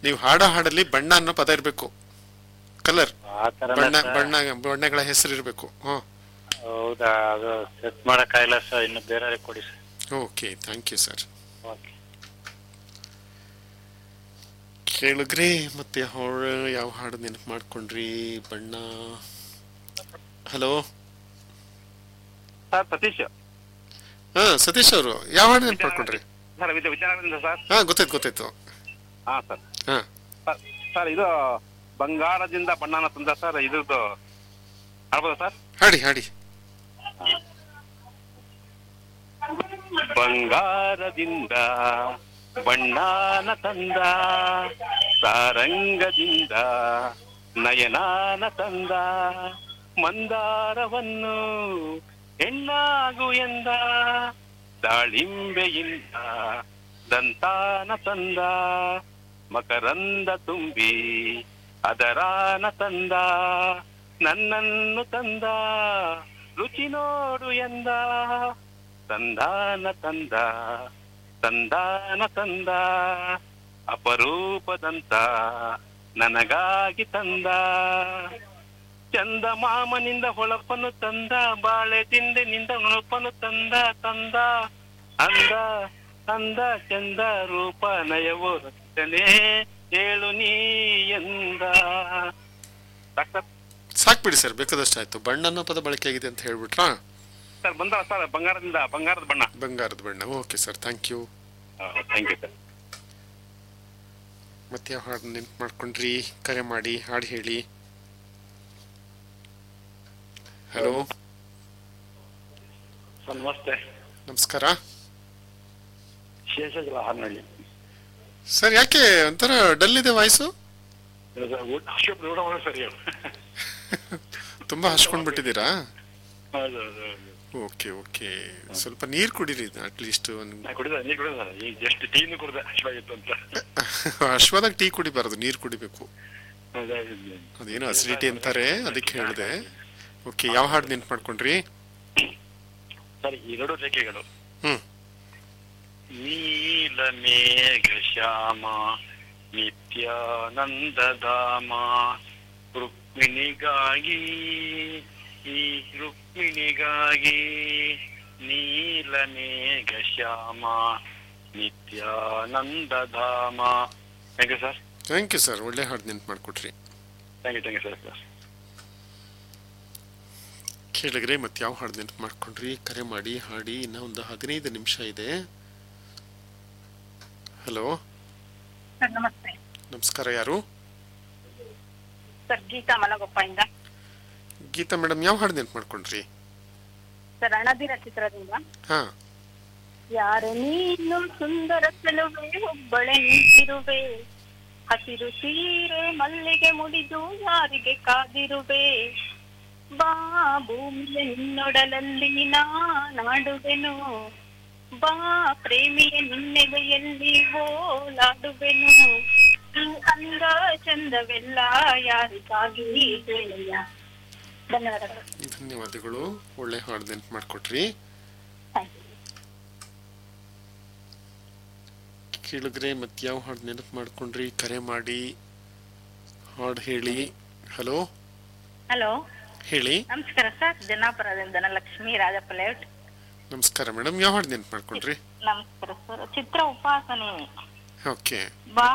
ನೀವು ಹಾಡೋ ಹಾಡಲ್ಲಿ ಬಣ್ಣ ಅನ್ನೋ ಪದ ಇರಬೇಕು ಕಲರ್ ಆ ತರ ಬಣ್ಣ ಬಣ್ಣ ಬಣ್ಣಗಳ ಹೆಸರು ಇರಬೇಕು ಹ್ಞೂ ಹೌದಾ ಅದು ಸೆಟ್ ಮಾಡಕ್ಕಾಗಿಲ್ಲ ಸರ್ ಇನ್ನು ಬೇರೆ ಕೊಡಿ sir okay thank you sir okay ಕೇಳಿದ್ರಿ ಮತ್ತೆ ಹೊರ ಯಾವ ಹಾಡು ನೆನಪು ಮಾಡ್ಕೊಂಡ್ರಿ ಬಣ್ಣ ಹಲೋ ಸರ್ ಸತೀಶ್ ಹಾ ಸತೀಶ್ ಅವರು ಯಾವ ಹಾಡು ನೆನಪು ಮಾಡ್ಕೊಂಡ್ರಿ ಸರ್ ವಿದ್ಯಾ ವಿದ್ಯಾನಗರದಿಂದ ಸರ್ ಹಾ ಗೊತ್ತಾಯ್ತು ಗೊತ್ತಾಯ್ತು ಹಾ ಸರ್ ಹಾ ಸರ್, ಸರ್ ಇದು ಬಂಗಾರದಿಂದ ಬಣ್ಣನ ತಂದ ಸರ್ ಇದ್ರದ್ದು ಆಡ್ಬೋದಾ ಸರ್ ಹಾಡಿ ಹಾಡಿ ಬಂಗಾರದಿಂದ ಬಣ್ಣಾನ ತಂದ ಸಾರಂಗದಿಂದ ನಯನಾನ ತಂದ ಮಂದಾರವನ್ನು ಹೆಣ್ಣಾಗು ಎಂದ ದಾಳಿಂಬೆಯಿಂದ ದಂತಾನ ತಂದ ಮಕರಂದ ತುಂಬಿ ಅದರಾನ ತಂದ ನನ್ನನ್ನು ತಂದ ರುಚಿ ನೋಡು ಎಂದ ತಂದಾನ ತಂದ ತಂದಾನ ತಂದ ಅಪರೂಪದಂತ ನನಗಾಗಿ ತಂದ ಚಂದ ಮಾಮನಿಂದ ಹೊಳಪನು ತಂದ ಬಾಳೆ ತಿಂಡಿನಿಂದ ನುಣುಪನು ತಂದ ತಂದ ಅಂದ ಅಂದ ಚಂದ ರೂಪ ನಯವು ರಚನೆ ಹೇಳು ನೀ ಎಂದ ಡಾಕ್ಟರ್ ಸಾಕ್ಬಿಡಿ ಸರ್ ಬೇಕಾದಷ್ಟು ಆಯ್ತು ಬಣ್ಣ ಅನ್ನೋ ಪದ ಬಳಕೆ ಆಗಿದೆ ಅಂತ ಹೇಳ್ಬಿಟ್ರಾ ಸರ್ ಬಂದ ಸರ್ ಬಂಗಾರದಿಂದ ಬಂಗಾರದ ಬಣ್ಣ ಬಂಗಾರದ ಬಣ್ಣ okay sir thank you thank you sir ಮತ್ತೆ ಯಾವ ಹಾಡು ನೆನ್ಪು ಮಾಡ್ಕೊಂಡ್ರಿ ಕರೆ ಮಾಡಿ ಹಾಡು ಹೇಳಿ ಹಲೋ ಸರ್ ನಮಸ್ತೆ ನಮಸ್ಕಾರ ಶೇಷಗಿರ ಹಾರ್ನಳ್ಳಿ ಸರ್ ಯಾಕೆ ಒಂಥರ ಡಲ್ ಇದೆ ವಾಯ್ಸು ಅಶೋಕ್ ಊಟ ಮಾಡೋ ಸರಿ ತುಂಬಾ ಹಚ್ಕೊಂಡ್ಬಿಟ್ಟಿದ್ದೀರಾ ಹೌದು ಹೌದು ಹೌದು ಓಕೆ ಓಕೆ ಸ್ವಲ್ಪ ನೀರು ಕುಡೀರಿ ಅಟ್ಲೀಸ್ಟ್ ಒಂದು ನಾ ಕುಡಿದ ನೀರು ಕುಡಿದ ಈಗ ಜಸ್ಟ್ ಟೀನು ಕುಡಿದ ಅಶ್ವಾಗಿತ್ತು ಅಂತ ಅಶ್ವದಾಗ ಟೀ ಕುಡಿಬಾರ್ದು ನೀರು ಕುಡಿಬೇಕು ಹೌದೌದು. ಅದೇನೋ ಅಸಿಡಿಟಿ ಅಂತಾರೆ ಅದಕ್ಕೆ ಹೇಳಿದೆ ಓಕೆ ಯಾವ ಹಾಡು ನೆನ್ಪು ಮಾಡ್ಕೊಂಡ್ರಿ ಸರಿ ಎರಡು ರೇಖೆಗಳು ಹ್ಮ್ ನೀಲ ಮೇಘ ಶ್ಯಾಮ ನಿತ್ಯಾನಂದಧಾಮ ರುಕ್ಮಿಣಿಗಾಗಿ ಈ ರುಕ್ಮಿಣಿಗಾಗಿ ನೀಲ ಮೇಘ ಶ್ಯಾಮ ನಿತ್ಯಾನಂದಧಾಮ thank you sir thank you sir ಒಳ್ಳೆ ಹಾಡು ನೆನ್ಪು ಮಾಡ್ಕೊಟ್ರಿ thank you thank you sir sir ಕೇಳಿದ್ರೆ ಮತ್ತೆ ಯಾವ ಹಾಡು ನೆನ್ಪು ಮಾಡ್ಕೊಂಡ್ರಿ ಕರೆ ಮಾಡಿ ಹಾಡಿ ಇನ್ನ ಒಂದು ಹದಿನೈದು ನಿಮಿಷ ಇದೆ ಹಲೋ ಸರ್ ನಮಸ್ತೆ ನಮಸ್ಕಾರ ಯಾರು ಸರ್ ಗೀತಾ ಮಲಗೊಪ್ಪಯಿಂದ ಗೀತಾ ಮೇಡಮ್ ಯಾವ ಹಾಡು ನೆನ್ಪು ಮಾಡ್ಕೊಂಡ್ರಿ ಸರ್ ಅಣದಿರ ಚಿತ್ರದಿಂದ ಹಾ ಯಾರು ನೀನು ಸುಂದರ ಚೆಲುವೆ ಒಬ್ಬಳೆ ನಿಂತಿರುವೆ ಹಸಿರು ಸೀರೆ ಮಲ್ಲಿಗೆ ಮುಡಿದು ಯಾರಿಗೆ ಕಾದಿರುವೆ ಬಾ ಭೂಮಿಯ ನಿನ್ನೊಡಲಲ್ಲಿ ನಾಡುವೆನು ಬಾ ಪ್ರೇಮಿಯ ನಿನ್ನೆದೆಯಲ್ಲಿ ಓಲಾಡುವೆನು ಈ ಅಂದ ಚಂದವೆಲ್ಲ ಯಾರಿಗಾಗಿ ಹೇಳಯ್ಯ ಧನ್ಯವಾದಗಳು ಧನ್ಯವಾದಗಳು ಒಳ್ಳೆ ಹಾಡು ನೆನ್ಪು ಮಾಡ್ಕೊಟ್ರಿ ಥ್ಯಾಂಕ್ ಯು ಕೇಳಿದ್ರೆ ಮತ್ತೆ ಯಾವ ಹಾಡು ನೆನಪು ಮಾಡ್ಕೊಂಡ್ರಿ ಕರೆ ಮಾಡಿ ಹಾಡು ಹೇಳಿ ಹಲೋ ಹಲೋ ಹೇಳಿ ನಮಸ್ಕಾರ ಸರ್ ಜನಾಪುರದಿಂದ ಧನಲಕ್ಷ್ಮಿ ರಾಜಪ್ಪ ಲೇಔಟ್ ನಮಸ್ಕಾರ ಮೇಡಮ್ ಯಾವ ಹಾಡು ನೆನ್ಪು ಮಾಡ್ಕೊಂಡ್ರಿ ನಮಸ್ಕಾರ ಸರ್ ಚಿತ್ರ ಉಪಾಸನೆ ಓಕೆ ಬಾ